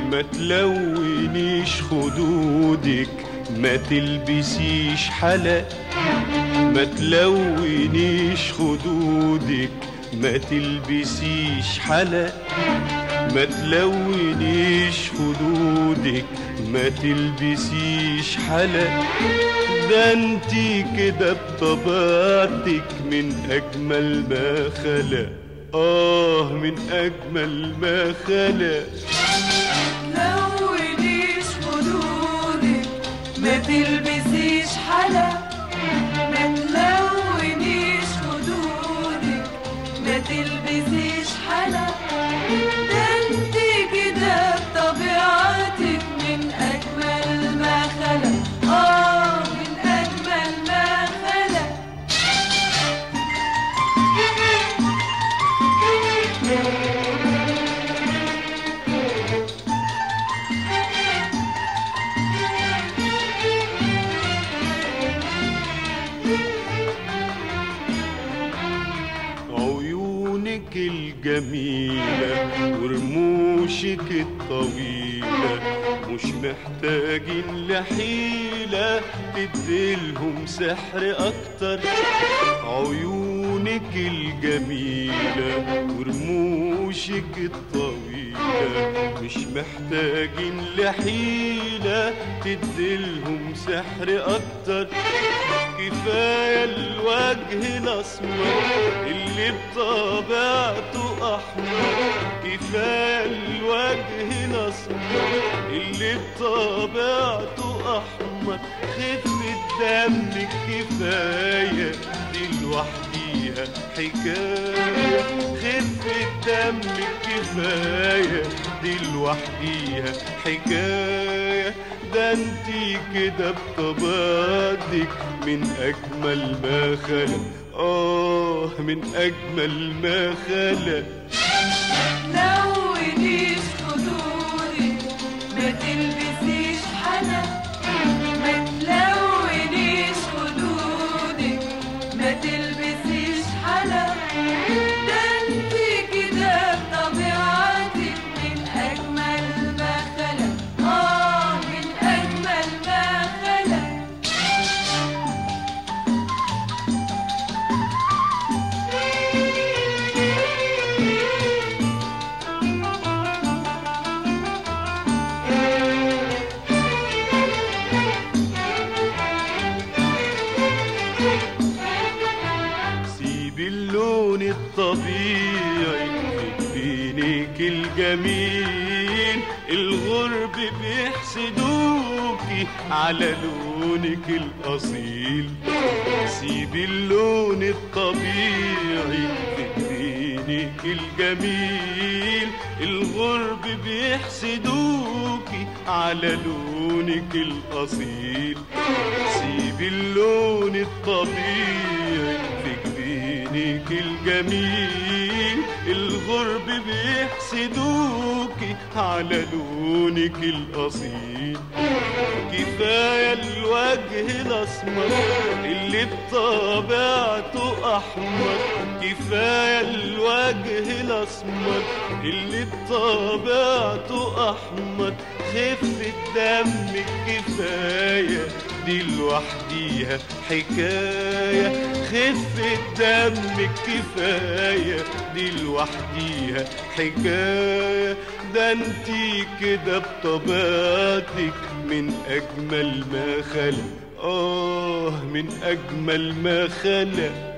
ما تلونيش خدودك ما تلبسيش حلق ما تلونيش خدودك ما تلبسيش حلق ما تلونيش خدودك ما تلبسيش حلق ده انتي كده بطبيعتك من اجمل ما خلق اه من اجمل ما خلق لونيش خدودك ما تلبسيش حلق ما تلونيش خدودك ما تلبسيش حلق ده انت كده بطبيعتك من اجمل ما خلق اه من اجمل ما خلق عيونك الجميلة ورموشك الطويلة مش محتاجين لحيلة تديلهم سحر أكتر عيونك الجميلة ورموشك الطويلة مش محتاجين لحيلة تديلهم سحر أكتر كفاية الوجه الأسمر اللي بطبيعته أحمر كفاية الوجه الأسمر اللي بطبيعته أحمر خفة دمك كفاية دي لوحديها حكاية خفة دمك كفاية دي لوحديها حكاية ده انتي كده بطبيعتك من أجمل ما خلق آه من أجمل ما خلق لونيش خدودك ما تلبسيش حلق ما تلونيش خدودك ما تلبسيش حلق ده انت كده بطبيعتك من اجمل ما خلق اه من اجمل ما خلق سيب اللون الطبيعي في جبينك الجميل الغرب بيحسدوكي على لونك الأصيل سيب اللون الطبيعي في جبينك الجميل الغرب بيحسدوكي على لونك الأصيل سيب اللون الطبيعي في جبينك الجميل الغرب بيحسدوكي على لونك الأصيل كفاية الوجه الأسمر اللي بطبيعته أحمر كفاية الوجه الأسمر اللي بطبيعته أحمر خفة دمك كفاية دي لوحديها حكاية خفة دمك كفاية دي لوحديها حكاية ده انتي كده بطبيعتك من أجمل ما خلق آه من أجمل ما خلق